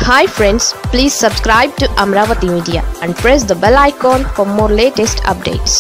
hi friends please subscribe to Amaravati media and press the bell icon for more latest updates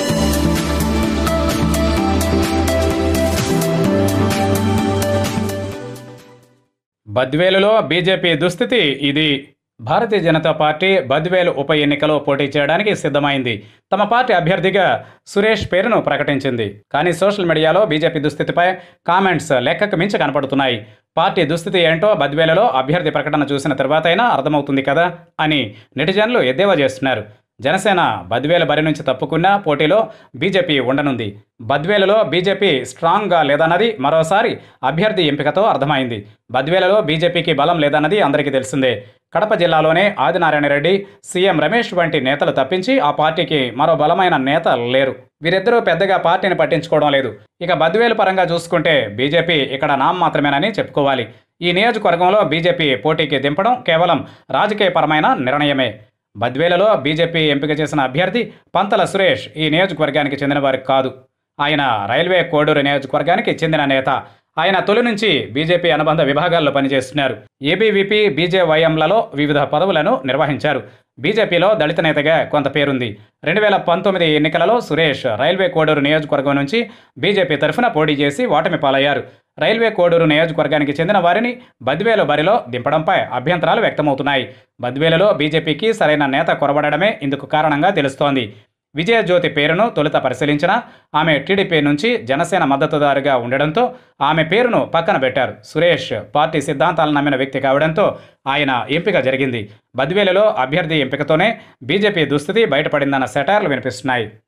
బద్వేలులో BJP దుస్థితి ఇది భారతీయ Janata party Badvel ఉప ఎన్నికలో పోటీ చేయడానికి సిద్ధమైంది తమ పార్టీ అభ్యర్థిగా సురేష్ పేరును ప్రకటించింది కానీ సోషల్ మీడియాలో బీజేపీ దుస్థితిపై కామెంట్స్ లెక్కకు మించి కనపడుతున్నాయి పార్టీ దుస్థితి ఏంటో బద్వేలలో అభ్యర్థి ప్రకటన చూసిన తర్వాతైనా అర్థమవుతుంది కదా అని నెటిజన్లు ఎద్దేవా చేస్తున్నారు జనసేన బద్వేల బరి నుంచి తప్పుకున్నా పోటీలో బీజేపీ ఉండనుంది బద్వేలలో బీజేపీ స్ట్రాంగ్గా లేదన్నది మరోసారి అభ్యర్థి ఎంపికతో అర్థమైంది బద్వేలలో బీజేపీకి బలం లేదన్నది అందరికీ తెలిసిందే కడప జిల్లాలోనే ఆదినారాయణ రెడ్డి సీఎం రమేష్ వంటి నేతలు తప్పించి ఆ పార్టీకి మరో బలమైన నేత లేరు వీరిద్దరూ పెద్దగా పార్టీని పట్టించుకోవడం లేదు ఇక బద్వేలు పరంగా చూసుకుంటే బీజేపీ ఇక్కడ నామ్ మాత్రమేనని చెప్పుకోవాలి ఈ నియోజకవర్గంలో బీజేపీ పోటీకి దింపడం కేవలం రాజకీయపరమైన నిర్ణయమే బద్వేలలో బీజేపీ ఎంపిక చేసిన అభ్యర్థి పంతల సురేష్ ఈ నియోజకవర్గానికి చెందిన వారు కాదు ఆయన రైల్వే కోడూరు నియోజకవర్గానికి చెందిన నేత ఆయన తొలి నుంచి బీజేపీ అనుబంధ విభాగాల్లో పనిచేస్తున్నారు ఏబీవీపీ బీజేవైఎంలలో వివిధ పదవులను నిర్వహించారు బీజేపీలో దళిత నేతగా కొంత పేరుంది రెండు వేల పంతొమ్మిది ఎన్నికలలో సురేష్ రైల్వే కోడూరు నియోజకవర్గం నుంచి బీజేపీ తరఫున పోటీ చేసి ఓటమి పాలయ్యారు రైల్వే కోడూరు నియోజకవర్గానికి చెందిన వారిని బద్వేలు బరిలో దింపడంపై అభ్యంతరాలు వ్యక్తమవుతున్నాయి బద్వేలులో బీజేపీకి సరైన నేత కొరబడమే ఇందుకు కారణంగా తెలుస్తోంది విజయజ్యోతి పేరును తొలుత పరిశీలించిన ఆమె టీడీపీ నుంచి జనసేన మద్దతుదారుగా ఉండడంతో ఆమె పేరును పక్కన పెట్టారు సురేష్ పార్టీ సిద్ధాంతాలను నమ్మిన వ్యక్తి కావడంతో ఆయన ఎంపిక జరిగింది బద్వేలులో అభ్యర్థి ఎంపికతోనే బీజేపీ దుస్థితి బయటపడిందన్న సెటార్లు వినిపిస్తున్నాయి